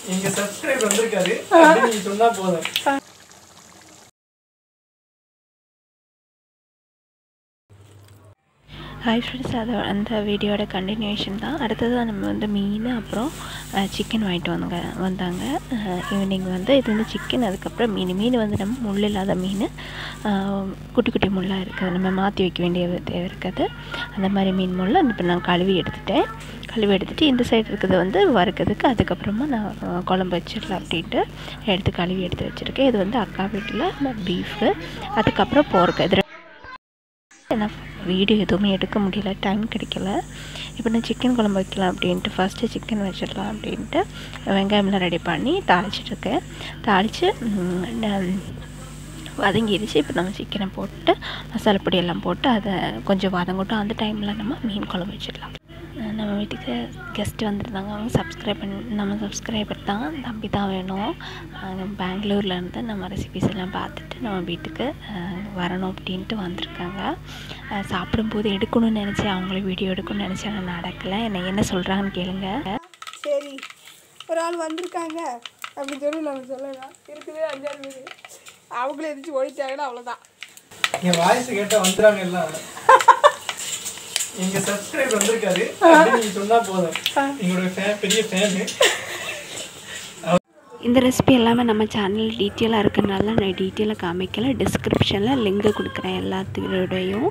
எங்க சப்ஸ்கிரைப் வந்திருக்காரு அப்படின்னு நீங்க சொன்னா போதும் ஹாய் ஃப்ரெண்ட்ஸ் அது அந்த வீடியோட கண்டினியூஷன் தான் அடுத்தது நம்ம வந்து மீன் அப்புறம் சிக்கன் வாங்கிட்டு வந்தாங்க வந்தாங்க ஈவினிங் வந்து இது வந்து சிக்கன் அதுக்கப்புறம் மீன் மீன் வந்து நம்ம முள் இல்லாத மீன் அஹ், குட்டி குட்டி முள்ளாக இருக்குது நம்ம மாற்றி வைக்க வேண்டிய தேவை இருக்குது அந்த மாதிரி மீன் முள் இப்போ நான் கழுவி எடுத்துட்டேன் கழுவி எடுத்துகிட்டு இந்த சைடு இருக்கிறது வந்து வறுக்கிறதுக்கு அதுக்கப்புறமா நான் அஹ், குழம்பு வச்சிடலாம் அப்படின்ட்டு எடுத்து கழுவி எடுத்து வச்சுருக்கேன் இது வந்து அக்கா வீட்டில் பீஃபு அதுக்கப்புறம் போர்க்கு இது நான் வீடியோ எதுவுமே எடுக்க முடியல டைம் கிடைக்கல இப்போ நான் சிக்கன் குழம்பு வைக்கலாம் அப்படின்ட்டு ஃபஸ்ட்டு சிக்கன் வச்சிடலாம் அப்படின்ட்டு வெங்காயம்லாம் ரெடி பண்ணி தாளிச்சிட்ருக்கேன் தாளித்து வதங்கிடுச்சு இப்போ நம்ம சிக்கனை போட்டு மசாலா பொடி எல்லாம் போட்டு அதை கொஞ்சம் வதங்கட்டும் அந்த டைமில் நம்ம மீன் குழம்பு வச்சிடலாம் அஹ் நம்ம வீட்டுக்கு கெஸ்ட் வந்திருந்தாங்க அவங்க சப்ஸ்கிரைப் பண்ணி நம்ம சப்ஸ்கிரைபர் தான் தம்பி தான் வேணும் அஹ் பெங்களூர்ல இருந்து நம்ம ரெசிபிஸ் எல்லாம் பார்த்துட்டு நம்ம வீட்டுக்கு அஹ், வரணும் அப்படின்ட்டு வந்திருக்காங்க அஹ், சாப்பிடும்போது எடுக்கணும்னு நினச்சேன் அவங்களும் வீடியோ எடுக்கணும்னு நினச்சேன் ஆனால் நடக்கலை என்ன என்ன சொல்கிறாங்கன்னு கேளுங்க சரி ஒரு ஆள் வந்திருக்காங்க அப்படின்னு சொல்லி நம்ம சொல்லலாம் இருக்குது அஞ்சாறு பேர் அவங்களே எதிர்த்து ஓடிட்டாங்கன்னா அவ்வளோதான் என் வாய்ஸ் கேட்டா வந்துறாங்க எல்லாம் எங்க சப்ஸ்கிரைப் வந்திருக்காரு அப்படின்னு நீங்க சொன்னா போதும் எங்களோட fan- பெரிய ஃபேனு இந்த ரெசிபி எல்லாமே நம்ம சேனல் டீட்டெயிலாக இருக்கிறனால நான் டீட்டெயிலாக காமிக்கல டிஸ்கிரிப்ஷனில் லிங்க் கொடுக்குறேன் எல்லாத்துடையும்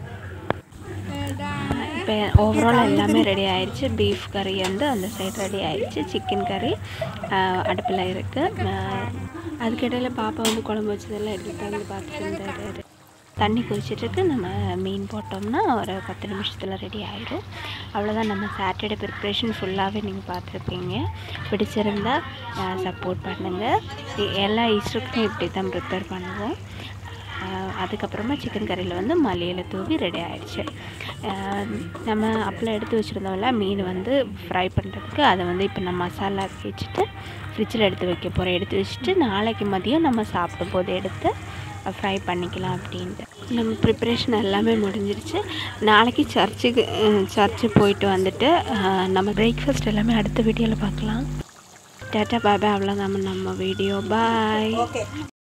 இப்போ ஓவரால் எல்லாமே ரெடி ஆயிடுச்சு பீஃப் கறி வந்து அந்த சைடு ரெடி ஆயிடுச்சு சிக்கன் கறி அடுப்பில் இருக்குது அதுக்கிடையில பாப்பா வந்து குழம்பு வச்சதெல்லாம் எடுத்து வந்து பார்த்துட்டு இருந்தாரு தண்ணி கொதிச்சிட்ருக்கு நம்ம மீன் போட்டோம்னா ஒரு பத்து நிமிஷத்தில் ரெடி ஆயிடும் அவ்வளோதான் நம்ம சாட்டர்டே ப்ரிப்ரேஷன் ஃபுல்லாகவே நீங்கள் பார்த்துருப்பீங்க பிடிச்சிருந்தா சப்போர்ட் பண்ணுங்கள் எல்லா ஈஸ்டருக்கும் இப்படி தான் ப்ரிப்பேர் பண்ணுவோம் ஆஹ் அதுக்கப்புறமா சிக்கன் கறியில் வந்து மல்லியில் தூவி ரெடி ஆயிடுச்சு ஆஹ் நம்ம அப்பளம் எடுத்து வச்சுருந்தோம்ல மீன் வந்து ஃப்ரை பண்ணுறதுக்கு அதை வந்து இப்போ நான் மசாலா வச்சுட்டு ஃப்ரிட்ஜில் எடுத்து வைக்க போகிறேன் எடுத்து வச்சுட்டு நாளைக்கு மதியம் நம்ம சாப்பிடும் போது எடுத்து ஃப்ரை பண்ணிக்கலாம் அப்படின்ட்டு நம்ம ப்ரிப்பரேஷன் எல்லாமே முடிஞ்சிருச்சு நாளைக்கு சர்ச்சுக்கு சர்ச்சு போயிட்டு வந்துட்டு ஆஹ் நம்ம பிரேக்ஃபாஸ்ட் எல்லாமே அடுத்த வீடியோவில் பார்க்கலாம் டாட்டா பாய் பாய் அவ்வளோதான் நம்ம வீடியோ பாய் ஓகே